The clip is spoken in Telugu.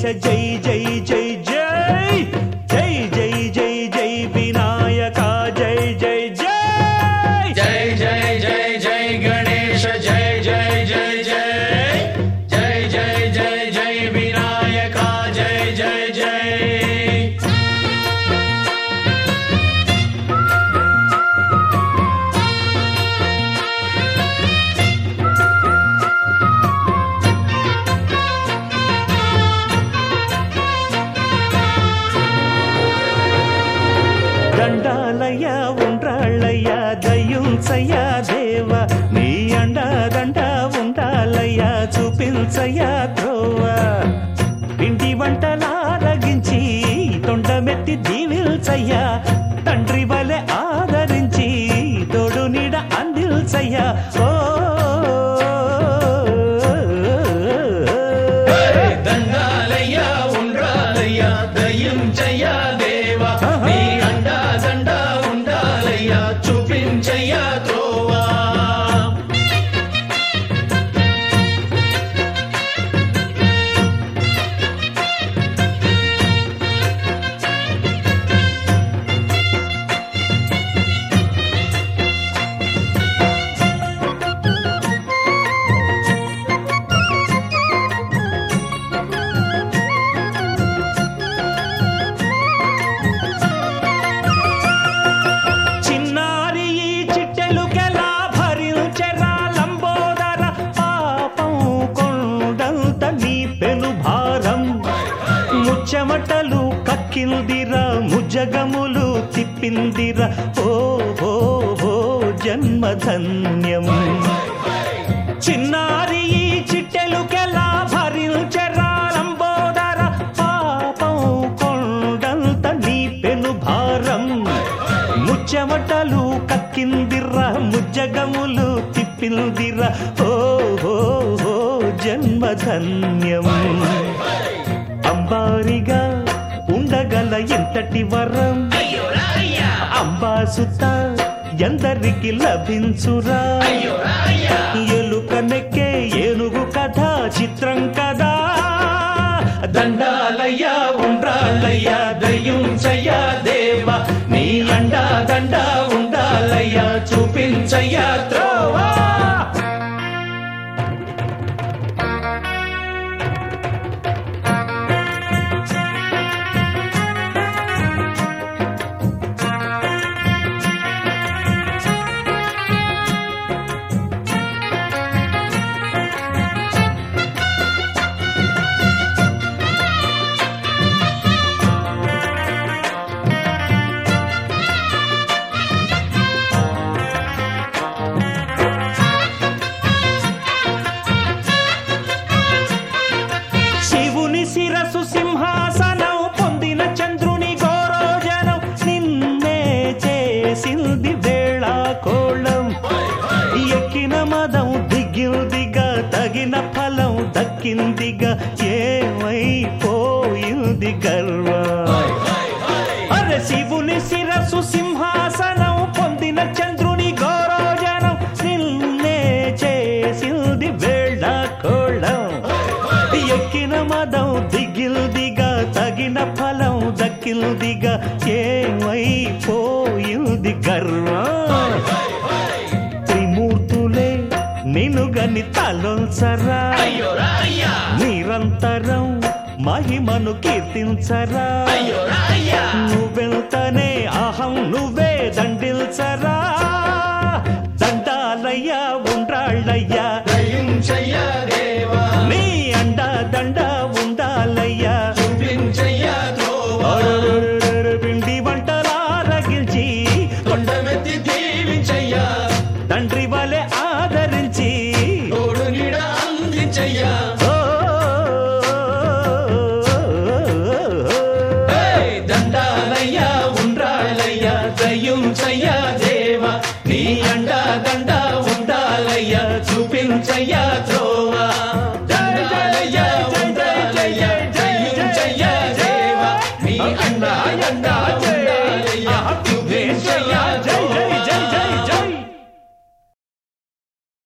జై జై జై జై జై జై జై జై వినాయక జై జై జై జై జై జై జై గణేశ జై జై జై జై జై జై జై జై వినాయక జై జై జై దండాలయ్య ఉండ్రాళ్ళయ్య దయ్యుంచయ్య దేవ నీ అండ దండ ఉండాలయ్య చూపించయ్య త్రోవ పిండి వంటలారగించి తొండమెత్తి దీవిల్చయ్య తండ్రి వలె ఆదరించి తోడు నీడ అందిల్చయ్య ఓ దండాలయ్యా ఉండ్రాలయ్యా దయ్యం చెయ్యా దేవా నీ అండా దండా ఉండాలయ్యా చూపించయ్యా త్రోవా చిన్నారి ఈ చిట్టెలుకెలా భరించెరా లంబోదర పాపం కొండంత నీ పెను భారం ముచ్చమటలు కక్కిందిరా ముజగములు తిప్పిందిరా ఓ ఓ ఓ జన్మధన్యం చిన్నారి ఈ చిట్టెలుకెలా భరించెరా లంబోదర పాపం కొండంత నీ పెను భారం ముచ్చమటలు కక్కిందిర్రా ముజ్జగములు తిప్పిందిరా ఓ ఓ ఓ జన్మధన్యం అంబారిగా ఉండగల ఎంతటి వరం అంబాసుత ఎందరికి లభించురా ఎలుక నెక్కే ఏనుగు కథ చిత్రం కదా దండాలయ్యా ఉండ్రాలయ్యా దయ్యం చెయ్యా దేవా నీ అండా దండా ఉండాలయ్యా చూపించయ్యా త్రోవా శివుని శిరసు సింహాసనం పొందిన చంద్రుని గోరోజనం నిన్నే చేసింది వేళ కోళం ఎక్కిన మదం దిగిందిగా తగిన ఫలం దక్కిందిగా ఏమైపోయింది గర్వం అరే శివుని శిరసు సింహాసనం పొందిన చంద్రుని గౌరవజనం నిన్నే చేసింది వేళ కోళం ఎక్కిన మదం దిగిల్దిగా తగిన ఫలం దక్కిల్దిగా ఏమైపోయింది గర్వం త్రిమూర్తులే నినుగని తలొల్సరా అయ్యో రాయ్యా నిరంతరం మహిమను కీర్తించరా అయ్యో రాయ్యా నువ్వెళ్తనే అహం నువ్వే దండిల్చరా దండాలయ్యా ఉండ్రాళ్ళయ్యా దయ్యం చెయ్యా దేవా నీ అండ దండ ఉండాలయ్యా చూపించయ్యా త్రోవా అరరరరర పిండి వంటలారగించి కొండమెత్తి దీవించయ్యా తండ్రి వలె ఆదరించి తోడు నీడ అందించయ్యా ఓ, ఏయ్ దండాలయ్యా ఉండ్రాలయ్యా దయ్యం చెయ్యా దేవా నీ అండా దండా ఉండాలయ్యా చూపించయ్యా త్రోవా